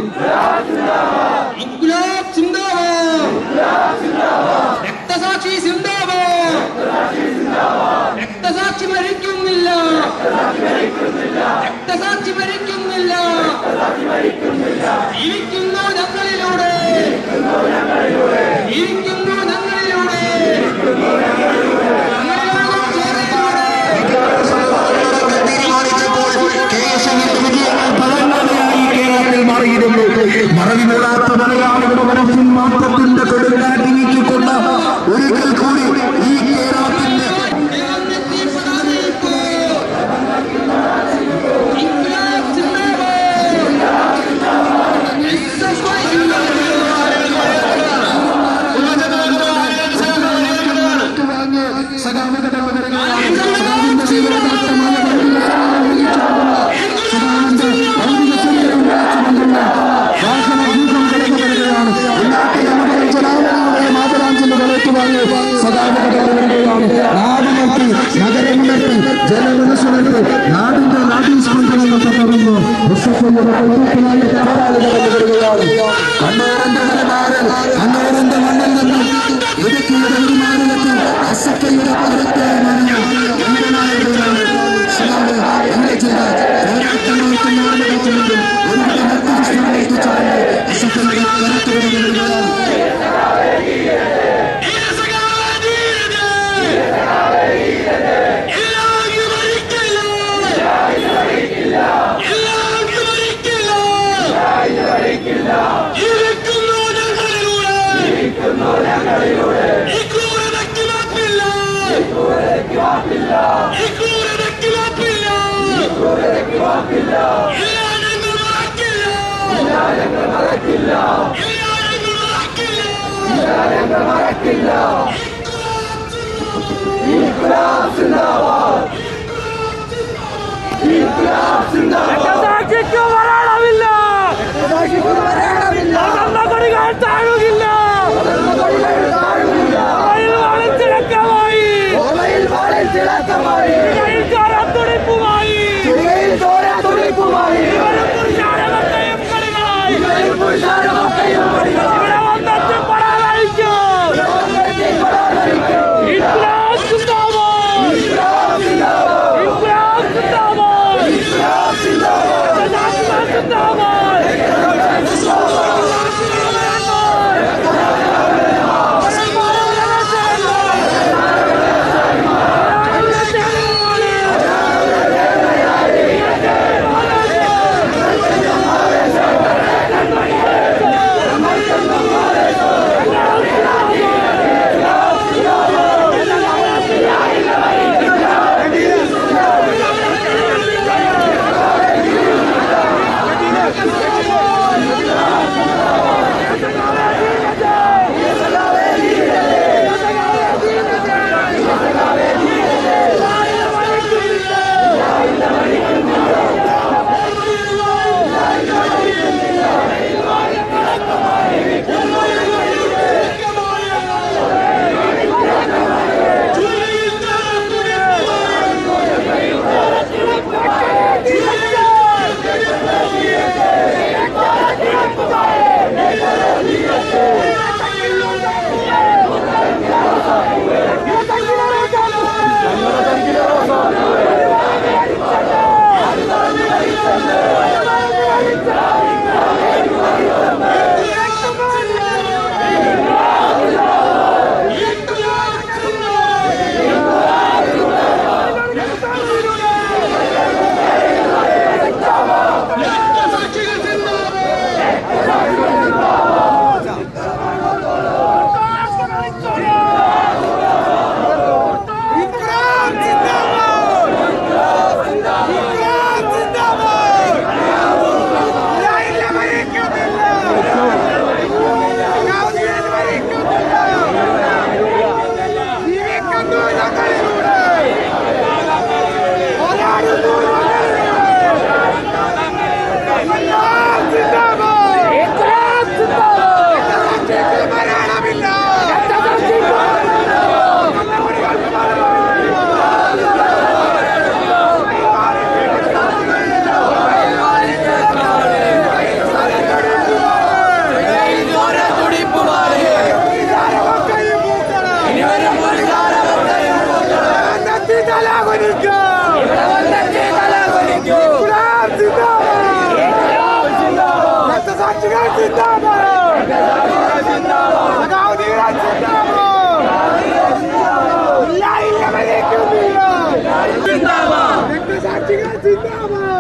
ഇൻക്ലാബ് സിന്ദാബാദ് രക്തസാക്ഷി സിന്ദാബാദ് രക്തസാക്ഷി മരിക്കുന്നില്ല രക്തസാക്ഷി മരിക്കുന്നില്ല ജീവിക്കുന്നു ഞങ്ങളിലൂടെ ജീവിക്കുന്നു ഞങ്ങളിലൂടെ ഞങ്ങളിലൂടെ ചേർന്നിലൂടെ തീരുമാനിച്ചപ്പോൾ കേശവിന്റെ വിജയങ്ങൾ പഴങ്ങാതെയായി കേരളത്തിൽ മാറിയിരുന്നു മറവിമൂടാത്ത മലയാളികളുടെ മനസ്സിൽ മാറ്റത്തിന്റെ കൊടുങ്കാറ്റ് വീട്ടിക്കൊണ്ട് ഒരിക്കൽ കൂടി ഈ കേരളത്തിന്റെ നാടുനർത്തി നഗരമുണർത്തി ജനമനസ്സുണർത്തി നാടിന്റെ നാട്ടീസ്പന്ദനങ്ങൾ തകർന്നു കണ്ണൂരന്റെ മലബാറിൽ കണ്ണൂരന്റെ മണ്ണിൽ നിന്നും ഇടുക്കിയുടെ ഒരു മാറിലെത്തി അസക്കയുടെ പകരത്തേമാണ് എന്റെ ചില പോരാട്ടങ്ങൾക്ക് മാറുന്നതിനും ഒരുപാട് മറ്റു അസക്കയുടെ കരുത്തുകൊടുക്കുകയാണ് രക്തസാക്ഷിക്ക് മരണമില്ല കൊടികൾ താഴുകില്ല തിളക്കമായി തുടിപ്പുമായി പുരുഷാരമൊക്കെയും കളികളായി ഇവിടെ വന്നെത്തി പടാലഴിക്കും ഇൻക്ലാബ് സിന്ദാബാദ് ഇൻക്ലാബ് സിന്ദാബാദ് സിന്ദാബാദ് രക്തസാക്ഷികൾ സിന്ദാബാദ് സഖാവുദ്ദീൻ സിന്ദാബാദ് ഇല്ല ഇല്ല മരിക്കുന്നില്ല രക്തസാക്ഷികൾ സിന്ദാബാദ്